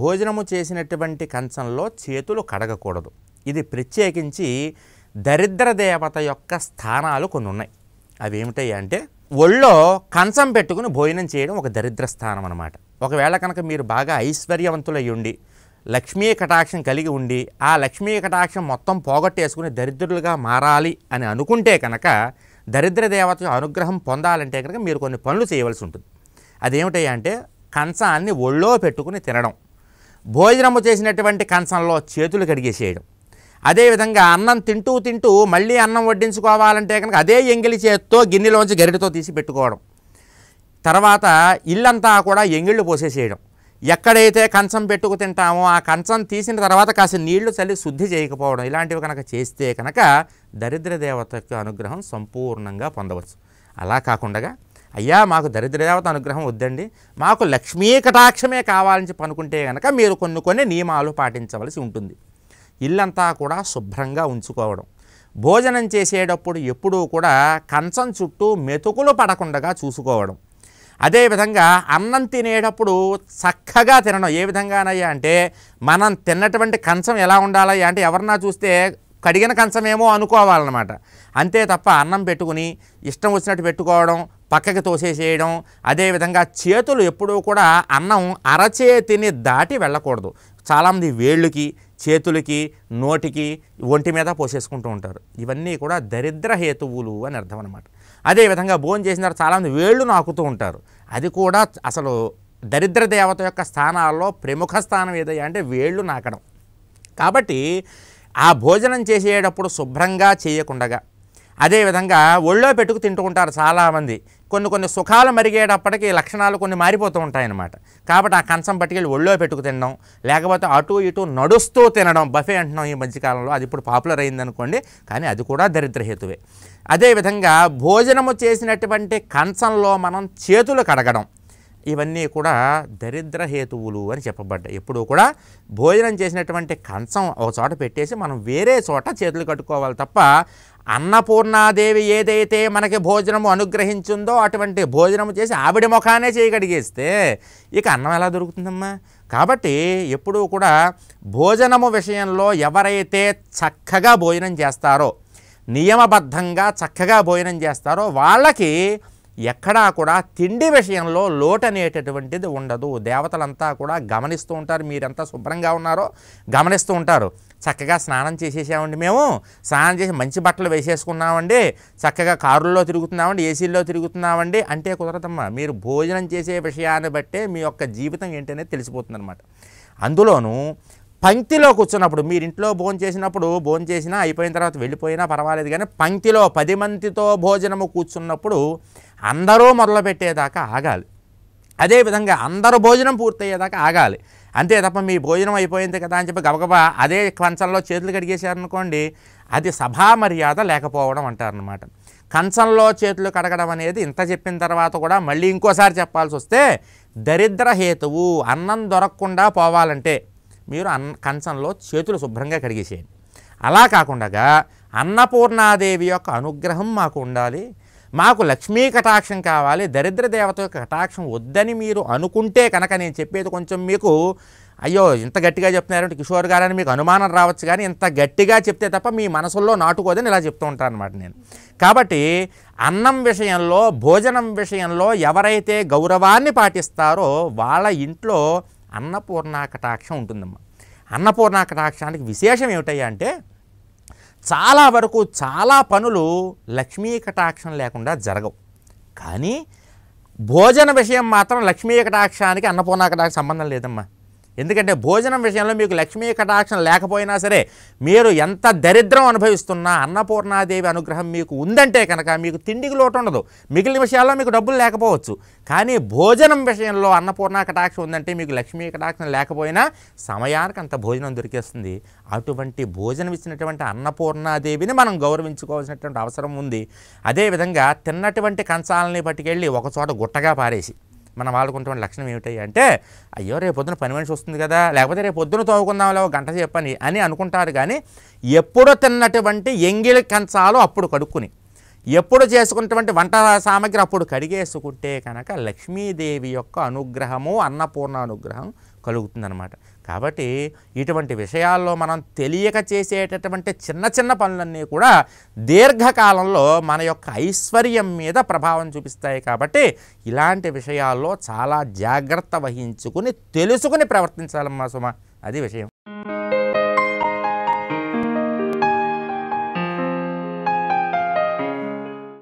భోజనము చేసినటువంటి కంచంలో చేతులు కడగకూడదు ఇది ప్రత్యేకించి దరిద్ర దేవత యొక్క స్థానాలు కొన్ని ఉన్నాయి అవి ఏమిటాయి అంటే ఒళ్ళో కంచం పెట్టుకుని భోజనం చేయడం ఒక దరిద్ర స్థానం అనమాట ఒకవేళ కనుక మీరు బాగా ఐశ్వర్యవంతులై ఉండి లక్ష్మీ కటాక్షం కలిగి ఉండి ఆ లక్ష్మీ కటాక్షం మొత్తం పోగొట్టేసుకుని దరిద్రులుగా మారాలి అని అనుకుంటే కనుక దరిద్ర దేవత అనుగ్రహం పొందాలంటే కనుక మీరు కొన్ని పనులు చేయవలసి ఉంటుంది అదేమిటయ్యా అంటే కంచాన్ని ఒళ్ళో పెట్టుకుని తినడం భోజనము చేసినటువంటి కంచంలో చేతులు కడిగేసేయడం అదేవిధంగా అన్నం తింటూ తింటూ మళ్ళీ అన్నం వడ్డించుకోవాలంటే కనుక అదే ఎంగిలి చేత్తో గిన్నెలోంచి గరిటతో తీసి పెట్టుకోవడం తర్వాత ఇల్లంతా కూడా ఎంగిళ్ళు పోసేసేయడం ఎక్కడైతే కంచం పెట్టుకు తింటామో ఆ కంచం తీసిన తర్వాత కాస్త నీళ్లు చల్లి శుద్ధి చేయకపోవడం ఇలాంటివి కనుక చేస్తే కనుక దరిద్ర దేవత యొక్క అనుగ్రహం సంపూర్ణంగా పొందవచ్చు అలా కాకుండా అయ్యా మాకు దరిద్ర దేవత అనుగ్రహం వద్దండి మాకు లక్ష్మీ కటాక్షమే కావాలని చెప్పి అనుకుంటే కనుక మీరు కొన్ని కొన్ని నియమాలు పాటించవలసి ఉంటుంది ఇల్లంతా కూడా శుభ్రంగా ఉంచుకోవడం భోజనం చేసేటప్పుడు ఎప్పుడూ కూడా కంచం చుట్టూ మెతుకులు పడకుండా చూసుకోవడం అదేవిధంగా అన్నం తినేటప్పుడు చక్కగా తినడం ఏ విధంగానయ్యా అంటే మనం తిన్నటువంటి కంచం ఎలా ఉండాలయ్యా అంటే ఎవరన్నా చూస్తే కడిగిన కంచమేమో అనుకోవాలన్నమాట అంతే తప్ప అన్నం పెట్టుకుని ఇష్టం వచ్చినట్టు పెట్టుకోవడం పక్కకి తోసేసేయడం అదేవిధంగా చేతులు ఎప్పుడూ కూడా అన్నం అరచేతిని దాటి వెళ్ళకూడదు చాలామంది వేళ్ళుకి చేతులకి నోటికి ఒంటి మీద పోసేసుకుంటూ ఉంటారు ఇవన్నీ కూడా దరిద్ర హేతువులు అని అర్థం అనమాట అదేవిధంగా భోజనం చేసిన తర్వాత చాలామంది వేళ్ళు నాకుతూ ఉంటారు అది కూడా అసలు దరిద్ర దేవత యొక్క స్థానాల్లో ప్రముఖ స్థానం ఏదయ్యా అంటే వేళ్ళు నాకడం కాబట్టి ఆ భోజనం చేసేటప్పుడు శుభ్రంగా చేయకుండగా అదేవిధంగా ఒళ్ళో పెట్టుకు తింటూ ఉంటారు చాలామంది కొన్ని కొన్ని సుఖాలు మరిగేటప్పటికి లక్షణాలు కొన్ని మారిపోతూ ఉంటాయన్నమాట కాబట్టి ఆ కంచం పట్టుకెళ్ళి ఒళ్ళో పెట్టుకు తినడం లేకపోతే అటు ఇటు నడుస్తూ తినడం బఫే అంటున్నాం ఈ మధ్యకాలంలో అది ఇప్పుడు పాపులర్ అయిందనుకోండి కానీ అది కూడా దరిద్రహేతువే అదేవిధంగా భోజనము చేసినటువంటి కంచంలో మనం చేతులు కడగడం ఇవన్నీ కూడా దరిద్ర హేతువులు అని చెప్పబడ్డాయి ఎప్పుడూ కూడా భోజనం చేసినటువంటి కంచం ఒక చోట పెట్టేసి మనం వేరే చోట చేతులు కట్టుకోవాలి తప్ప అన్నపూర్ణాదేవి ఏదైతే మనకి భోజనము అనుగ్రహించిందో అటువంటి భోజనము చేసి ఆవిడ ముఖానే చేయగడిగేస్తే ఇక అన్నం ఎలా దొరుకుతుందమ్మా కాబట్టి ఎప్పుడూ కూడా భోజనము విషయంలో ఎవరైతే చక్కగా భోజనం చేస్తారో నియమబద్ధంగా చక్కగా భోజనం చేస్తారో వాళ్ళకి ఎక్కడా కూడా తిండి విషయంలో లోటు అనేటటువంటిది ఉండదు దేవతలంతా కూడా గమనిస్తూ ఉంటారు మీరెంత శుభ్రంగా ఉన్నారో గమనిస్తూ ఉంటారు చక్కగా స్నానం చేసేసామండి మేము స్నానం చేసి మంచి బట్టలు వేసేసుకున్నామండి చక్కగా కారుల్లో తిరుగుతున్నామండి ఏసీల్లో తిరుగుతున్నామండి అంటే కుదరదమ్మా మీరు భోజనం చేసే విషయాన్ని బట్టే మీ యొక్క జీవితం ఏంటనేది తెలిసిపోతుంది అనమాట అందులోనూ పంక్తిలో కూర్చున్నప్పుడు మీరు ఇంట్లో భోజనం చేసినప్పుడు భోజనం చేసినా అయిపోయిన తర్వాత వెళ్ళిపోయినా పర్వాలేదు కానీ పంక్తిలో పది మందితో భోజనము కూర్చున్నప్పుడు అందరూ మొదలుపెట్టేదాకా ఆగాలి అదేవిధంగా అందరూ భోజనం పూర్తయ్యేదాకా ఆగాలి అంతే తప్ప మీ భోజనం అయిపోయింది కదా అని చెప్పి గబగబా అదే కంచంలో చేతులు కడిగేశారనుకోండి అది సభా మర్యాద లేకపోవడం అంటారనమాట కంచంలో చేతులు కడగడం అనేది ఇంత చెప్పిన తర్వాత కూడా మళ్ళీ ఇంకోసారి చెప్పాల్సి వస్తే దరిద్ర హేతువు అన్నం దొరకకుండా పోవాలంటే మీరు అన్న కంచంలో చేతులు శుభ్రంగా కడిగేసేయండి అలా కాకుండా అన్నపూర్ణాదేవి యొక్క అనుగ్రహం మాకు ఉండాలి మాకు లక్ష్మీ కటాక్షం కావాలి దరిద్ర దేవత యొక్క కటాక్షం వద్దని మీరు అనుకుంటే కనుక నేను చెప్పేది కొంచెం మీకు అయ్యో ఇంత గట్టిగా చెప్తున్నారంటే కిషోర్ గారని మీకు అనుమానం రావచ్చు కానీ ఇంత గట్టిగా చెప్తే తప్ప మీ మనసుల్లో నాటుకోదని ఇలా చెప్తూ ఉంటాను అనమాట నేను కాబట్టి అన్నం విషయంలో భోజనం విషయంలో ఎవరైతే గౌరవాన్ని పాటిస్తారో వాళ్ళ ఇంట్లో అన్నపూర్ణ కటాక్షం ఉంటుందమ్మా అన్నపూర్ణ కటాక్షానికి విశేషం ఏమిటయ్యా అంటే చాలా వరకు చాలా పనులు లక్ష్మీ కటాక్షం లేకుండా జరగవు కానీ భోజన విషయం మాత్రం లక్ష్మీ కటాక్షానికి అన్నపూర్ణ కటాక్ష సంబంధం లేదమ్మా ఎందుకంటే భోజనం విషయంలో మీకు లక్ష్మీ కటాక్షం లేకపోయినా సరే మీరు ఎంత దరిద్రం అనుభవిస్తున్నా అన్నపూర్ణాదేవి అనుగ్రహం మీకు ఉందంటే కనుక మీకు తిండికి లోటు ఉండదు మిగిలిన విషయాల్లో మీకు డబ్బులు లేకపోవచ్చు కానీ భోజనం విషయంలో అన్నపూర్ణ కటాక్షం ఉందంటే మీకు లక్ష్మీ కటాక్షం లేకపోయినా సమయానికి అంత భోజనం దొరికేస్తుంది అటువంటి భోజనం ఇచ్చినటువంటి అన్నపూర్ణాదేవిని మనం గౌరవించుకోవాల్సినటువంటి అవసరం ఉంది అదేవిధంగా తిన్నటువంటి కంచాలని పట్టుకెళ్ళి ఒక చోట గుట్టగా పారేసి మనం వాడుకుంటున్న లక్షణం ఏమిటి అంటే అయ్యో రేపు పొద్దున పని మనిషి వస్తుంది కదా లేకపోతే రేపు పొద్దున తోముకుందాంలే ఒక గంట చెప్పని అని అనుకుంటారు కానీ ఎప్పుడు తిన్నటువంటి ఎంగిలి కంచాలు అప్పుడు కడుక్కుని ఎప్పుడు చేసుకున్నటువంటి వంట సామాగ్రి అప్పుడు కడిగేసుకుంటే కనుక లక్ష్మీదేవి యొక్క అనుగ్రహము అన్నపూర్ణ అనుగ్రహం కలుగుతుందన్నమాట కాబట్టి ఇటువంటి విషయాల్లో మనం తెలియక చేసేటటువంటి చిన్న చిన్న పనులన్నీ కూడా దీర్ఘకాలంలో మన యొక్క ఐశ్వర్యం మీద ప్రభావం చూపిస్తాయి కాబట్టి ఇలాంటి విషయాల్లో చాలా జాగ్రత్త వహించుకుని తెలుసుకుని ప్రవర్తించాలమ్మా సుమ అది విషయం